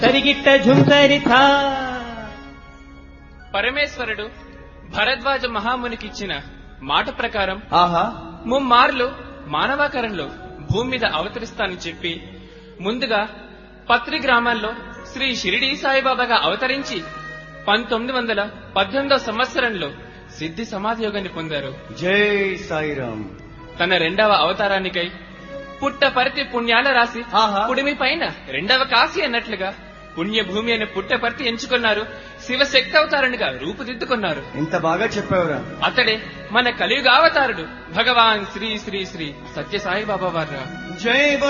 సరిగిట్ట ఝుంకరిథా పరమేశ్వరుడు భరద్వాజ మహామునికిచ్చిన మాట ప్రకారం ఆహా ముమ్మార్లు మానవాకరంలో భూమి మీద అవతరిస్తానని చెప్పి ముందుగా పత్రి గ్రామాల్లో శ్రీ షిరిడి సాయిబాబాగా అవతరించి పంతొమ్మిది వందల పద్దెనిమిదవ సంవత్సరంలో సిద్ధి సమాధి యోగాన్ని పొందారు జై సాయిరామ్ తన రెండవ అవతారానికై పుట్టపర్తి పుణ్యాల రాసి ఆహా. పుడిమి పైన రెండవ కాశీ అన్నట్లుగా పుణ్యభూమి అనే పుట్టపర్తి ఎంచుకున్నారు శివశక్తి అవతారణిగా రూపుదిద్దుకున్నారు ఇంత బాగా చెప్పావురా అతడే మన కలియుగ అవతారుడు భగవాన్ శ్రీ శ్రీ శ్రీ సత్యసాయి బాబా వారు జై